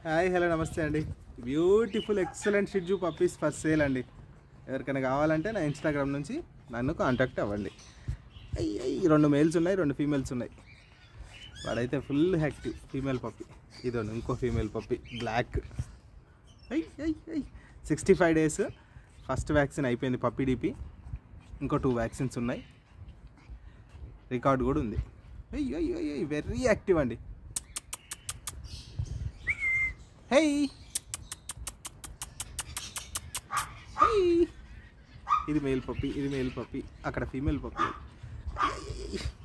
hi hello నమస్తే అండి beautiful excellent shih tzu puppies for sale అండి ఎవరికైనా కావాలంటే నా ఇన్స్టాగ్రామ్ నుంచి నన్ను కాంటాక్ట్ అవ్వండి అయ్యి అయ్యి రెండు మేల్స్ ఉన్నాయి రెండు ఫీమేల్స్ ఉన్నాయి వాడైతే ఫుల్ యాక్టివ్ ఫీమేల్ పప్పి ఇదో ఇంకో ఫీమేల్ పప్పి బ్లాక్ అయ్యి అయ్యి అయ్యి sixty five days first vaccine అయిపోయింది పప్పి డిపి ఇంకో టూ వ్యాక్సిన్స్ ఉన్నాయి రికార్డ్ కూడా ఉంది అయ్యి అయ్యి అయ్యి వెరీ యాక్టివ్ అండి హే హే ఇది మేల్ పప్పి ఇది మేల్ పప్పి అక్కడ ఫీమేల్ పప్పి